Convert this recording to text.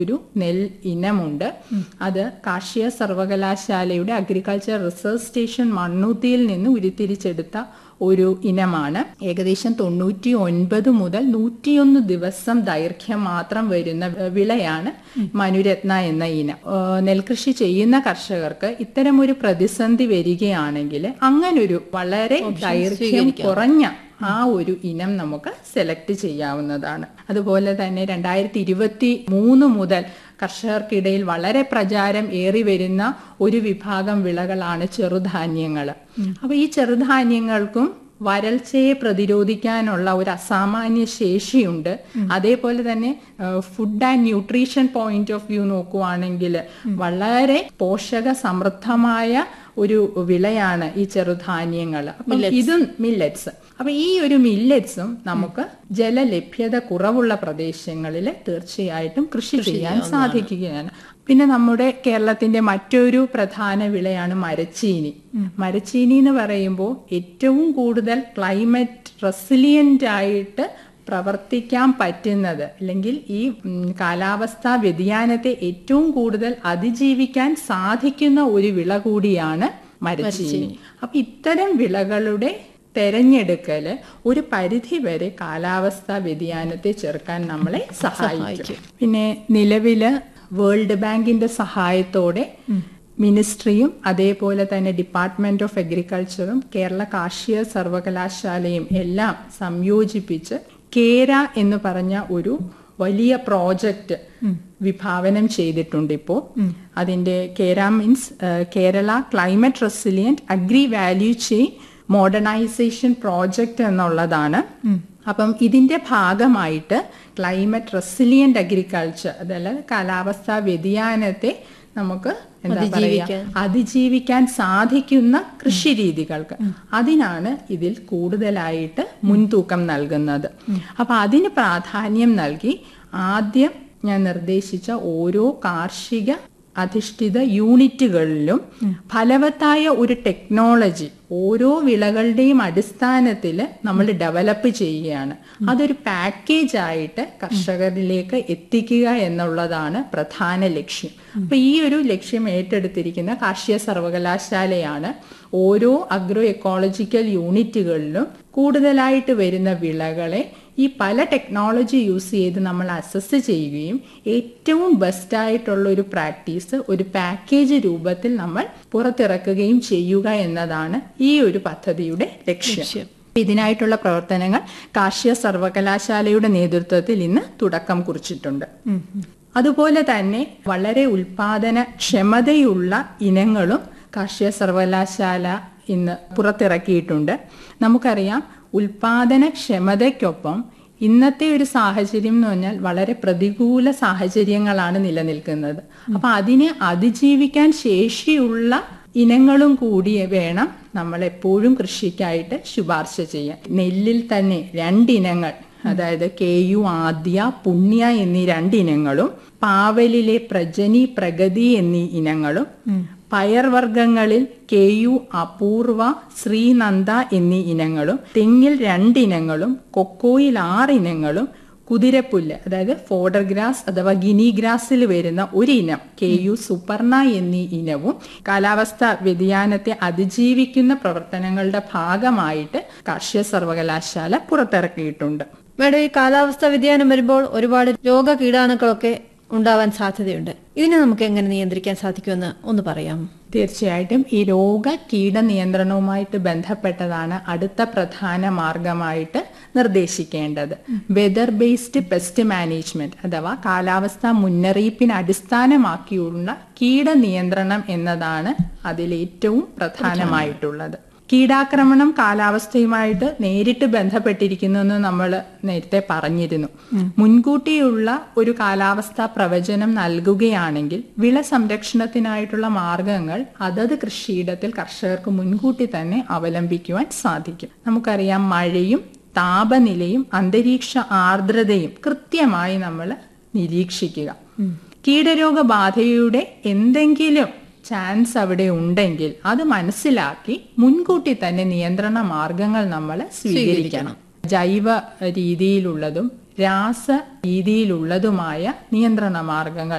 ഒരു നെൽ ഇനമുണ്ട് അത് കാർഷിക സർവകലാശാലയുടെ അഗ്രികൾച്ചർ റിസർച്ച് സ്റ്റേഷൻ മണ്ണൂത്തിയിൽ നിന്ന് ഉരുത്തിരിച്ചെടുത്ത ഒരു ഇനമാണ് ഏകദേശം തൊണ്ണൂറ്റി ഒൻപത് മുതൽ നൂറ്റിയൊന്ന് ദിവസം ദൈർഘ്യം മാത്രം വരുന്ന വിളയാണ് മനുരത്ന എന്ന ഇനം ഏഹ് നെൽകൃഷി ചെയ്യുന്ന കർഷകർക്ക് ഇത്തരം ഒരു പ്രതിസന്ധി വരികയാണെങ്കിൽ അങ്ങനൊരു വളരെ ദൈർഘ്യം കുറഞ്ഞ ആ ഒരു ഇനം നമുക്ക് സെലക്ട് ചെയ്യാവുന്നതാണ് അതുപോലെ തന്നെ രണ്ടായിരത്തി ഇരുപത്തി മൂന്ന് മുതൽ കർഷകർക്കിടയിൽ വളരെ പ്രചാരം ഏറി വരുന്ന ഒരു വിഭാഗം വിളകളാണ് ചെറുധാന്യങ്ങൾ അപ്പൊ ഈ ചെറുധാന്യങ്ങൾക്കും വരൾച്ചയെ പ്രതിരോധിക്കാനുള്ള ഒരു അസാമാന്യ ശേഷിയുണ്ട് അതേപോലെ തന്നെ food and nutrition point of view നോക്കുവാണെങ്കിൽ വളരെ പോഷക സമൃദ്ധമായ ഒരു വിളയാണ് ഈ ചെറുധാന്യങ്ങൾ അപ്പം ഇതും മില്ലറ്റ്സ് അപ്പൊ ഈ ഒരു മില്ലറ്റ്സും നമുക്ക് ജലലഭ്യത കുറവുള്ള പ്രദേശങ്ങളിൽ തീർച്ചയായിട്ടും കൃഷി ചെയ്യാൻ സാധിക്കുകയാണ് പിന്നെ നമ്മുടെ കേരളത്തിന്റെ മറ്റൊരു പ്രധാന വിളയാണ് മരച്ചീനി മരച്ചീനി എന്ന് പറയുമ്പോൾ ഏറ്റവും കൂടുതൽ ക്ലൈമറ്റ് റെസിലിയന്റ് ആയിട്ട് പ്രവർത്തിക്കാൻ പറ്റുന്നത് അല്ലെങ്കിൽ ഈ ഉം, കാലാവസ്ഥാ വ്യതിയാനത്തെ ഏറ്റവും കൂടുതൽ അതിജീവിക്കാൻ സാധിക്കുന്ന ഒരു വിള കൂടിയാണ് മരച്ചീനി അപ്പൊ ഇത്തരം വിളകളുടെ തെരഞ്ഞെടുക്കല് ഒരു പരിധി വരെ കാലാവസ്ഥാ വ്യതിയാനത്തെ ചെറുക്കാൻ നമ്മളെ സഹായിക്കും പിന്നെ നിലവില് വേൾഡ് ബാങ്കിന്റെ സഹായത്തോടെ മിനിസ്ട്രിയും അതേപോലെ തന്നെ ഡിപ്പാർട്ട്മെന്റ് ഓഫ് അഗ്രികൾച്ചറും കേരള കാർഷിക സർവകലാശാലയും എല്ലാം സംയോജിപ്പിച്ച് കേര എന്ന് പറഞ്ഞ ഒരു വലിയ പ്രോജക്റ്റ് വിഭാവനം ചെയ്തിട്ടുണ്ട് ഇപ്പോൾ അതിന്റെ KERA means Kerala climate resilient agri value chain modernisation project എന്നുള്ളതാണ് അപ്പം ഇതിന്റെ ഭാഗമായിട്ട് ക്ലൈമറ്റ് റെസിലിയന്റ് അഗ്രികൾച്ചർ അതല്ല കാലാവസ്ഥാ വ്യതിയാനത്തെ നമുക്ക് എന്താ പറയാ അതിജീവിക്കാൻ സാധിക്കുന്ന കൃഷി രീതികൾക്ക് അതിനാണ് ഇതിൽ കൂടുതലായിട്ട് മുൻതൂക്കം നൽകുന്നത് അപ്പൊ അതിന് പ്രാധാന്യം നൽകി ആദ്യം ഞാൻ നിർദ്ദേശിച്ച ഓരോ കാർഷിക അധിഷ്ഠിത യൂണിറ്റുകളിലും ഫലവത്തായ ഒരു ടെക്നോളജി ഓരോ വിളകളുടെയും അടിസ്ഥാനത്തിൽ നമ്മൾ ഡെവലപ്പ് ചെയ്യുകയാണ് അതൊരു പാക്കേജ് ആയിട്ട് കർഷകരിലേക്ക് എത്തിക്കുക എന്നുള്ളതാണ് പ്രധാന ലക്ഷ്യം അപ്പൊ ഈ ഒരു ലക്ഷ്യം ഏറ്റെടുത്തിരിക്കുന്ന കാർഷിക സർവകലാശാലയാണ് ഓരോ അഗ്രോ എക്കോളജിക്കൽ യൂണിറ്റുകളിലും കൂടുതലായിട്ട് വരുന്ന വിളകളെ ഈ പല ടെക്നോളജി യൂസ് ചെയ്ത് നമ്മൾ അസസ് ചെയ്യുകയും ഏറ്റവും ബെസ്റ്റ് ആയിട്ടുള്ള ഒരു പ്രാക്ടീസ് ഒരു പാക്കേജ് രൂപത്തിൽ നമ്മൾ പുറത്തിറക്കുകയും ചെയ്യുക എന്നതാണ് ഈ ഒരു പദ്ധതിയുടെ ലക്ഷ്യം ഇതിനായിട്ടുള്ള പ്രവർത്തനങ്ങൾ കാർഷിക സർവകലാശാലയുടെ നേതൃത്വത്തിൽ ഇന്ന് തുടക്കം കുറിച്ചിട്ടുണ്ട് അതുപോലെ തന്നെ വളരെ ഉൽപാദന ക്ഷമതയുള്ള ഇനങ്ങളും കാർഷിക സർവകലാശാല ഇന്ന് പുറത്തിറക്കിയിട്ടുണ്ട് നമുക്കറിയാം ഉൽപാദന ക്ഷമതയ്ക്കൊപ്പം ഇന്നത്തെ ഒരു സാഹചര്യം എന്ന് പറഞ്ഞാൽ വളരെ പ്രതികൂല സാഹചര്യങ്ങളാണ് നിലനിൽക്കുന്നത് അപ്പൊ അതിനെ അതിജീവിക്കാൻ ശേഷിയുള്ള ഇനങ്ങളും കൂടി വേണം നമ്മൾ എപ്പോഴും കൃഷിക്കായിട്ട് ശുപാർശ ചെയ്യാൻ നെല്ലിൽ തന്നെ രണ്ടിനങ്ങൾ അതായത് കെ യു ആദ്യ പുണ്യ എന്നീ രണ്ടിനങ്ങളും പാവലിലെ പ്രജനി പ്രഗതി എന്നീ ഇനങ്ങളും പയർവർഗ്ഗങ്ങളിൽ കെ യു അപൂർവ ശ്രീനന്ദ എന്നീ ഇനങ്ങളും തെങ്ങിൽ രണ്ടിനങ്ങളും കൊക്കോയിൽ ആറിനങ്ങളും കുതിരപ്പുല്ല് അതായത് ഫോഡർ ഗ്രാസ് അഥവാ ഗിനി ഗ്രാസിൽ വരുന്ന ഒരു ഇനം കെ യു സുപർണ എന്നീ ഇനവും കാലാവസ്ഥ വ്യതിയാനത്തെ അതിജീവിക്കുന്ന പ്രവർത്തനങ്ങളുടെ ഭാഗമായിട്ട് കാർഷിക സർവകലാശാല പുറത്തിറക്കിയിട്ടുണ്ട് മേഡം ഈ കാലാവസ്ഥ വ്യതിയാനം വരുമ്പോൾ ഒരുപാട് രോഗ കീടാണുക്കളൊക്കെ ഉണ്ടാവാൻ സാധ്യതയുണ്ട് ഇതിനെ നമുക്ക് എങ്ങനെ നിയന്ത്രിക്കാൻ സാധിക്കുമെന്ന് ഒന്ന് പറയാമോ തീർച്ചയായിട്ടും ഈ രോഗ കീട നിയന്ത്രണവുമായിട്ട് ബന്ധപ്പെട്ടതാണ് അടുത്ത പ്രധാന മാർഗമായിട്ട് നിർദ്ദേശിക്കേണ്ടത് വെതർ ബേസ്ഡ് പെസ്റ്റ് മാനേജ്മെന്റ് അഥവാ കാലാവസ്ഥാ മുന്നറിയിപ്പിന് അടിസ്ഥാനമാക്കിയുള്ള കീട നിയന്ത്രണം എന്നതാണ് അതിൽ ഏറ്റവും പ്രധാനമായിട്ടുള്ളത് കീടാക്രമണം കാലാവസ്ഥയുമായിട്ട് നേരിട്ട് ബന്ധപ്പെട്ടിരിക്കുന്നു എന്ന് നമ്മൾ നേരത്തെ പറഞ്ഞിരുന്നു മുൻകൂട്ടിയുള്ള ഒരു കാലാവസ്ഥാ പ്രവചനം നൽകുകയാണെങ്കിൽ വിള സംരക്ഷണത്തിനായിട്ടുള്ള മാർഗങ്ങൾ അതത് കൃഷിയിടത്തിൽ കർഷകർക്ക് മുൻകൂട്ടി തന്നെ അവലംബിക്കുവാൻ സാധിക്കും നമുക്കറിയാം മഴയും താപനിലയും അന്തരീക്ഷ ആർദ്രതയും കൃത്യമായി നമ്മൾ നിരീക്ഷിക്കുക കീടരോഗബാധയുടെ എന്തെങ്കിലും ചാൻസ് അവിടെ ഉണ്ടെങ്കിൽ അത് മനസ്സിലാക്കി മുൻകൂട്ടി തന്നെ നിയന്ത്രണ മാർഗങ്ങൾ നമ്മൾ സ്വീകരിക്കണം ജൈവ രീതിയിലുള്ളതും രാസ രീതിയിലുള്ളതുമായ നിയന്ത്രണ മാർഗങ്ങൾ